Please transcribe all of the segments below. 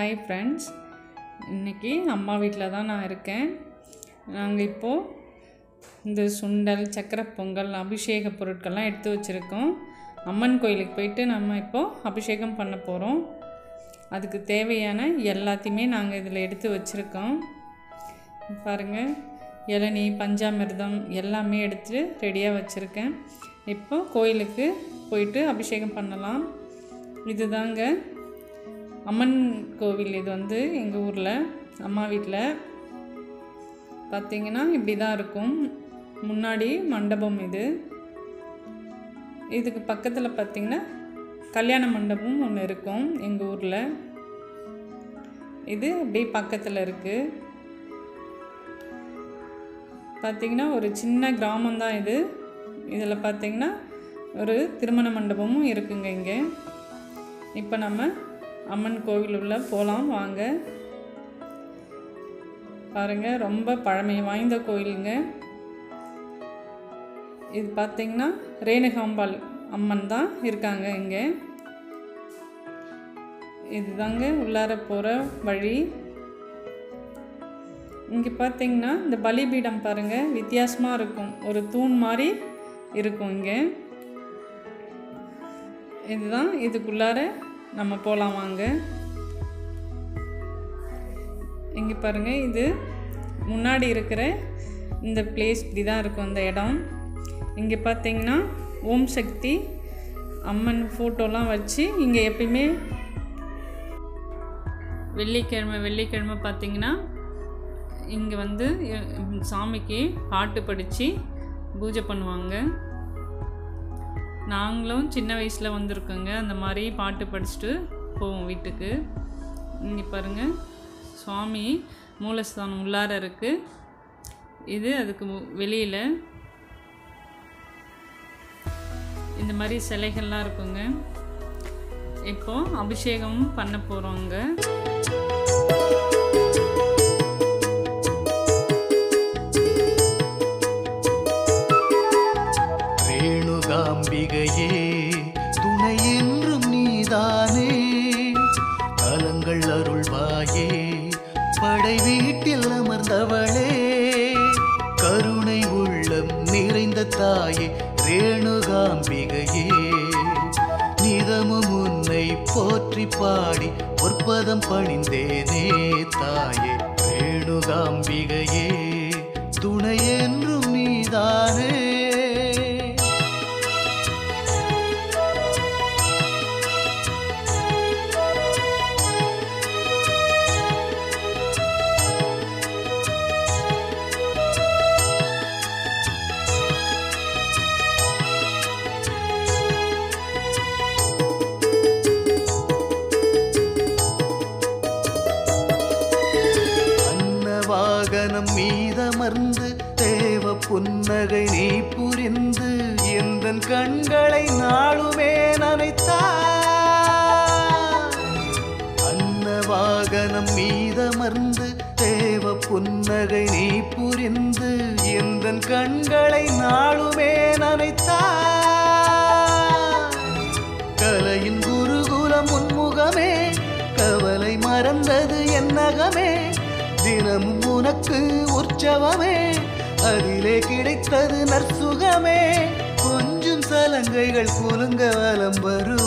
hi friends இன்றைக்கி அம்மா வீட்டில் தான் நான் இருக்கேன் நாங்கள் இப்போது இந்த சுண்டல் சக்கரை பொங்கல் அபிஷேக பொருட்கள்லாம் எடுத்து வச்சுருக்கோம் அம்மன் கோயிலுக்கு போயிட்டு நம்ம இப்போது அபிஷேகம் பண்ண போகிறோம் அதுக்கு தேவையான எல்லாத்தையுமே நாங்கள் இதில் எடுத்து வச்சுருக்கோம் பாருங்கள் இளநீ பஞ்சாமிர்தம் எல்லாமே எடுத்து ரெடியாக வச்சுருக்கேன் இப்போ கோயிலுக்கு போயிட்டு அபிஷேகம் பண்ணலாம் இதுதாங்க அம்மன் கோவில் இது வந்து எங்கள் ஊரில் அம்மா வீட்டில் பார்த்தீங்கன்னா இப்படி தான் இருக்கும் முன்னாடி மண்டபம் இது இதுக்கு பக்கத்தில் பார்த்திங்கன்னா கல்யாண மண்டபம் ஒன்று இருக்கும் எங்கள் ஊரில் இது அப்படியே பக்கத்தில் இருக்குது பார்த்திங்கன்னா ஒரு சின்ன கிராமம்தான் இது இதில் பார்த்திங்கன்னா ஒரு திருமண மண்டபமும் இருக்குங்க இங்கே இப்போ நம்ம அம்மன் கோவில் உள்ள போகலாம் வாங்க பாருங்கள் ரொம்ப பழமை வாய்ந்த கோயிலுங்க இது பார்த்திங்கன்னா ரேணுகாம்பாள் அம்மன் தான் இருக்காங்க இங்கே இதுதாங்க உள்ளார போகிற வழி இங்கே பார்த்தீங்கன்னா இந்த பலிபீடம் பாருங்கள் வித்தியாசமாக இருக்கும் ஒரு தூண் மாதிரி இருக்கும் இங்கே இதுதான் இதுக்குள்ளார நம்ம போகலாம் வாங்க இங்கே பாருங்கள் இது முன்னாடி இருக்கிற இந்த பிளேஸ் இப்படி தான் இருக்கும் இந்த இடம் இங்கே பார்த்தீங்கன்னா ஓம் சக்தி அம்மன் ஃபோட்டோலாம் வச்சு இங்கே எப்பயுமே வெள்ளிக்கிழமை வெள்ளிக்கிழமை பார்த்தீங்கன்னா இங்கே வந்து அஹ், சாமிக்கு பாட்டு படித்து பூஜை பண்ணுவாங்க நாங்களும் சின்ன வயசில் வந்திருக்கோங்க அந்த மாதிரி பாட்டு படிச்சுட்டு போவோம் வீட்டுக்கு இங்கே பாருங்கள் சுவாமி மூலஸ்தானம் உள்ளார இருக்குது இது அதுக்கு வெளியில் இந்த மாதிரி சிலைகள்லாம் இருக்குங்க இப்போ அபிஷேகம் பண்ண போகிறோங்க ரேணுகாம்பிகையே துணை என்றும் நீதானே கலங்கள் அருள்வாயே படை வீட்டில் அமர்ந்தவளே கருணை உள்ளம் நிறைந்த தாயே ரேணுகாம்பிகையே நிதமும் உன்னை போற்றி பாடி பொற்பதம் பணிந்தேனே தாயே ரேணுகாம்பிகையே துணை என்றும் நீதானே அன்னவாகனம் மீதமர்ந்து தேவ புன்னகை நீ புரிந்து எந்தன் கண்களை நாளுமே நனைத்தாய் அன்னவாகனம் மீதமர்ந்து தேவ புன்னகை நீ புரிந்து எந்தன் கண்களை நாளுமே நனைத்தாய் கலையின் குருகுலம் உன்முகமே கவலை மறந்தது என்னகமே தினமும் உனக்கு உற்சவமே அதிலே கிடைத்தது நற்சுகமே கொஞ்சம் சலங்கைகள் குலுங்க வலம்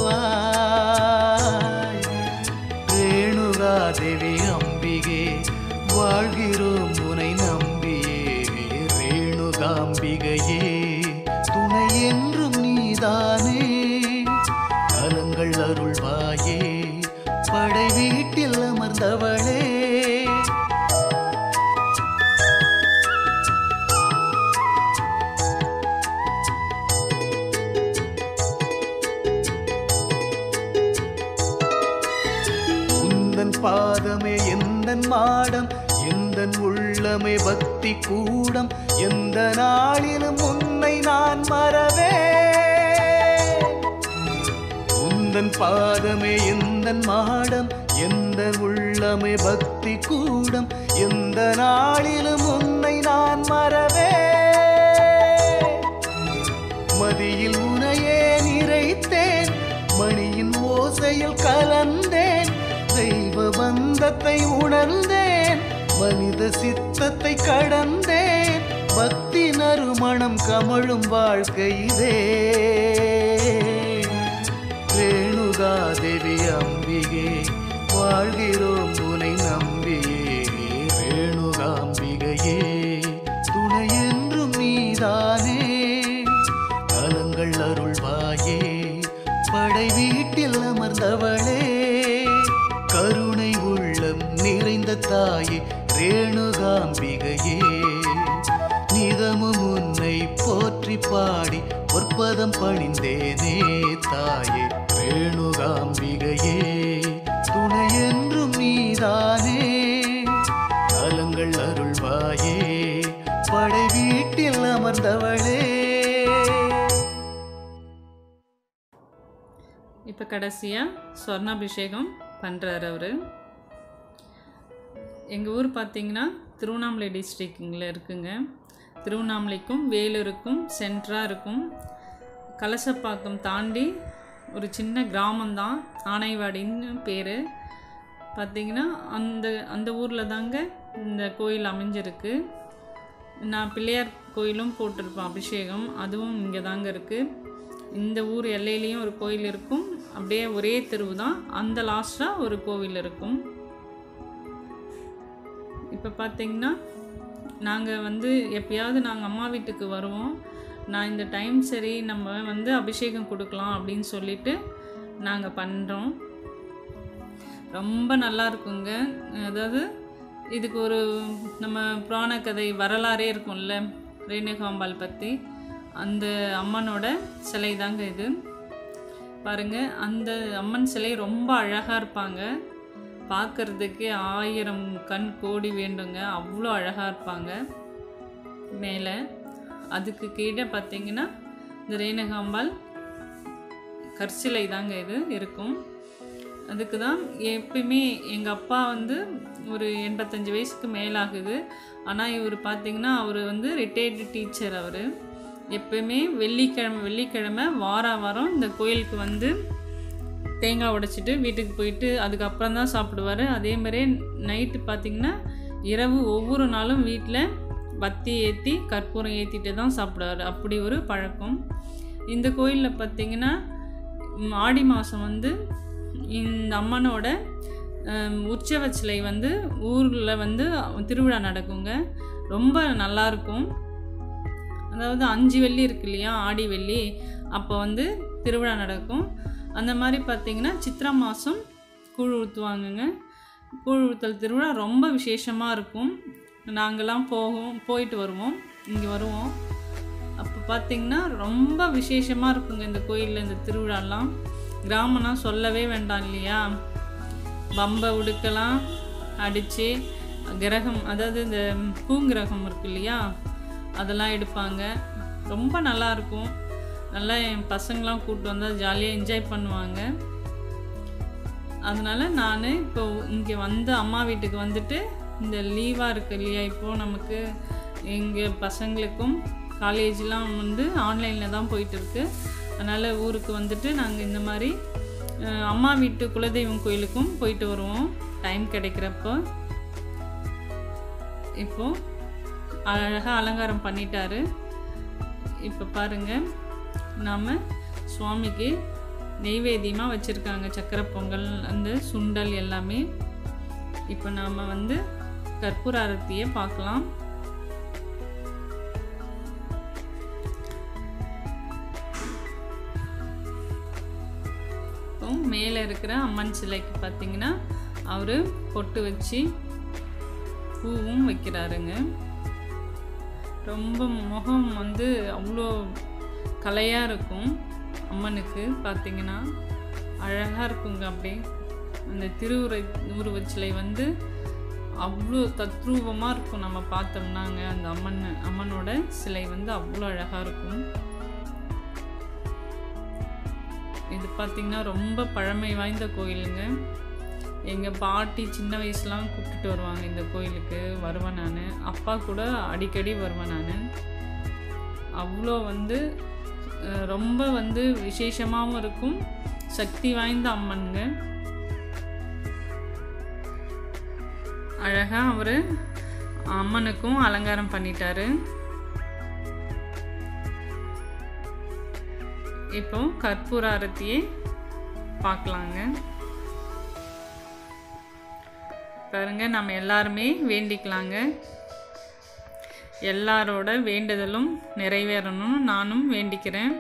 வருவாய் ரேணுகா தேவி அம்பிகே வாழ்கிறோம் உனை நம்பியே ரேணுகாம்பிகையே துணை என்றும் நீதானே கலங்கள் அருள்வாயே படை வீட்டில் அமர்ந்தவளே உந்தன் பாதமே எந்தன் மாடம் எந்தன் உள்ளமே பக்தி கூடம் எந்த நாளிலும் உன்னை நான் மறவே உந்தன் பாதமே எந்தன் மாடம் எந்த உள்ளமே பக்தி கூடம் எந்த நாளிலும் உன்னை நான் மறவே மதியில் உனையே நிறைத்தேன் மணியின் ஓசையில் கலந்தேன் தெய்வ பந்தத்தை உணர்ந்தேன் மனித சித்தத்தை கடந்தேன் பக்தி நறுமணம் கமழும் வாழ்க்கை இதே ரேணுகா தேவி அம்பிகே வாழ்கிறோம் உனை நம்பியே ரேணுகாம்பிகையே துணை என்றும் நீதானே நலங்கள் அருள்வாயே படை வீட்டில் அமர்ந்தவளே கருணை உள்ளம் நிறைந்த தாயே ரேணுகாம்பிகையே நிதமும் உன்னை போற்றி பாடி பொற்பதம் பணிந்தேனே தாயே ரேணுகாம்பிகையே துணை என்றும் நீதானே நலங்கள் அருள்வாயே படை வீட்டில் அமர்ந்தவளே இப்போ கடைசியாக சொர்ணாபிஷேகம் பண்ணுறாரு அவர் எங்கள் ஊர் பார்த்தீங்கன்னா திருவண்ணாமலை டிஸ்ட்ரிக்டில் இருக்குங்க திருவண்ணாமலைக்கும் வேலூருக்கும் சென்ட்ராக இருக்கும் கலசப்பாக்கம் தாண்டி ஒரு சின்ன கிராமம்தான் ஆனைவாடின்னு பேர் பார்த்தீங்கன்னா அந்த அந்த ஊரில் தாங்க இந்த கோயில் அமைஞ்சிருக்கு நான் பிள்ளையார் கோயிலும் போட்டிருப்பேன் அபிஷேகம் அதுவும் இங்கே தாங்க இருக்குது இந்த ஊர் எல்லையிலையும் ஒரு கோயில் இருக்கும் அப்படியே ஒரே தெருவு தான் அந்த லாஸ்ட்டாக ஒரு கோவில் இருக்கும் இப்போ பார்த்தீங்கன்னா நாங்கள் வந்து எப்பயாவது நாங்கள் அம்மா வீட்டுக்கு வருவோம் நான் இந்த டைம் சரி நம்ம வந்து அபிஷேகம் கொடுக்கலாம் அப்படின்னு சொல்லிட்டு நாங்கள் பண்ணுறோம் ரொம்ப நல்லா இருக்குங்க அதாவது இதுக்கு ஒரு நம்ம புராண கதை வரலாறே இருக்கும்ல ரேணுகாம்பாள் பற்றி அந்த அம்மனோட சிலை தாங்க இது பாருங்க அந்த அம்மன் சிலை ரொம்ப அழகாக இருப்பாங்க பார்க்கறதுக்கே ஆயிரம் கண் கோடி வேண்டுங்க அவ்வளோ அழகாக இருப்பாங்க மேலே அதுக்கு கீழே பார்த்தீங்கன்னா இந்த ரேணுகாம்பாள் கற்சிலை தாங்க இது இருக்கும் அதுக்கு தான் எப்பயுமே எங்கள் அப்பா வந்து ஒரு எண்பத்தஞ்சு வயசுக்கு மேலாகுது ஆனால் இவர் பார்த்தீங்கன்னா அவர் வந்து ரிட்டையர்டு டீச்சர் அவர் எப்பயுமே வெள்ளிக்கிழமை வெள்ளிக்கிழமை வார வாரம் இந்த கோயிலுக்கு வந்து தேங்காய் உடைச்சிட்டு வீட்டுக்கு போயிட்டு அதுக்கப்புறம் தான் சாப்பிடுவார் அதே மாதிரியே நைட்டு பார்த்திங்கன்னா இரவு ஒவ்வொரு நாளும் வீட்டில் பத்தி ஏற்றி கற்பூரம் ஏற்றிட்டு தான் சாப்பிடுவார் அப்படி ஒரு பழக்கம் இந்த கோயிலில் பார்த்திங்கன்னா ம், ஆடி மாதம் வந்து இந்த அம்மனோட ஹம், உற்சவ சிலை வந்து ஊரில் வந்து திருவிழா நடக்குங்க ரொம்ப நல்லாயிருக்கும் அதாவது அஞ்சு வெள்ளி இருக்கு இல்லையா ஆடி வெள்ளி அப்போ வந்து திருவிழா நடக்கும் அந்த மாதிரி பார்த்தீங்கன்னா சித்ரா மாதம் கூழ் ஊற்றுவாங்கங்க கூழ் ஊற்றல் திருவிழா ரொம்ப விசேஷமாக இருக்கும் நாங்கள்லாம் போவோம் போயிட்டு வருவோம் இங்கே வருவோம் அப்போ பார்த்தீங்கன்னா ரொம்ப விசேஷமாக இருக்குங்க இந்த கோயிலில் இந்த திருவிழாலாம் கிராமம்னா சொல்லவே வேண்டாம் இல்லையா பம்பை உடுக்கலாம் அடித்து கிரகம் அதாவது இந்த பூங்கிரகம் இருக்கு இல்லையா அதெல்லாம் எடுப்பாங்க ரொம்ப நல்லா இருக்கும் நல்லா என் பசங்களாம் கூப்பிட்டு வந்தால் ஜாலியாக என்ஜாய் பண்ணுவாங்க அதனால் நான் இப்போ இங்கே வந்து அம்மா வீட்டுக்கு வந்துட்டு இந்த லீவாக இருக்கு இல்லையா இப்போது நமக்கு எங்கள் பசங்களுக்கும் காலேஜ்லாம் வந்து ஆன்லைனில் தான் போயிட்டு இருக்கு அதனால் ஊருக்கு வந்துட்டு நாங்கள் இந்த மாதிரி அஹ், அம்மா வீட்டு குலதெய்வம் கோயிலுக்கும் போயிட்டு வருவோம் டைம் கிடைக்கிறப்போ இப்போது அழகாக அலங்காரம் பண்ணிட்டாரு இப்போ பாருங்க நாம் சுவாமிக்கு நெய்வேத்தியமாக வச்சுருக்காங்க சக்கரை பொங்கல் அந்த சுண்டல் எல்லாமே இப்போ நாம் வந்து கற்பூர ஆரத்தியை பார்க்கலாம் இப்போ மேலே இருக்கிற அம்மன் சிலைக்கு பார்த்தீங்கன்னா அவர் பொட்டு வச்சு பூவும் வைக்கிறாருங்க ரொம்ப முகம் வந்து அவ்வளோ கலையாக இருக்கும் அம்மனுக்கு பார்த்தீங்கன்னா அழகாக இருக்குங்க அப்படியே அந்த திருவுரை உருவச் சிலை வந்து அவ்வளோ தத்ரூபமாக இருக்கும் நம்ம பார்த்தோம்னாங்க அந்த அம்மன் அம்மனோட சிலை வந்து அவ்வளோ அழகாக இருக்கும் இது பார்த்திங்கன்னா ரொம்ப பழமை வாய்ந்த கோயிலுங்க எங்கள் பாட்டி சின்ன வயசுலாம் கூப்பிட்டுட்டு வருவாங்க இந்த கோயிலுக்கு வருவேன் நான் அப்பா கூட அடிக்கடி வருவேன் நான் அவ்வளோ வந்து அஹ், ரொம்ப வந்து விசேஷமாகவும் இருக்கும் சக்தி வாய்ந்த அம்மனுங்க அழகாக அவர் அம்மனுக்கும் அலங்காரம் பண்ணிட்டாரு இப்போ கற்பூர ஆரத்தியை பார்க்கலாங்க பாருங்க நம்ம எல்லாருமே வேண்டிக்கலாங்க எல்லாரோட வேண்டுதலும் நிறைவேறணும்னு நானும் வேண்டிக்கிறேன்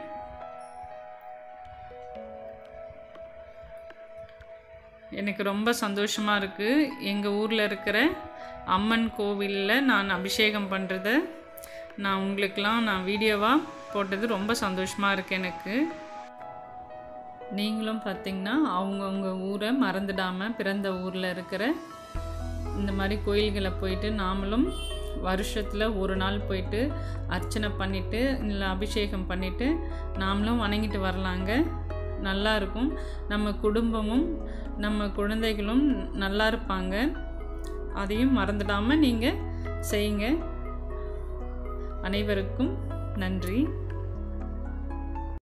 எனக்கு ரொம்ப சந்தோஷமாக இருக்குது எங்கள் ஊரில் இருக்கிற அம்மன் கோவிலில் நான் அபிஷேகம் பண்ணுறத நான் உங்களுக்கெலாம் நான் வீடியோவாக போட்டது ரொம்ப சந்தோஷமாக இருக்குது எனக்கு நீங்களும் பார்த்தீங்கன்னா அவங்கவுங்க ஊரை மறந்துடாமல் பிறந்த ஊரில் இருக்கிற இந்த மாதிரி கோயில்களை போயிட்டு நாமளும் வருஷத்தில் ஒரு நாள் போயிட்டு அர்ச்சனை பண்ணிவிட்டு இல்லை அபிஷேகம் பண்ணிவிட்டு நாமளும் வணங்கிட்டு வரலாங்க நல்லா இருக்கும் நம்ம குடும்பமும் நம்ம குழந்தைகளும் நல்லா இருப்பாங்க அதையும் மறந்துடாமல் நீங்கள் செய்யுங்க அனைவருக்கும் நன்றி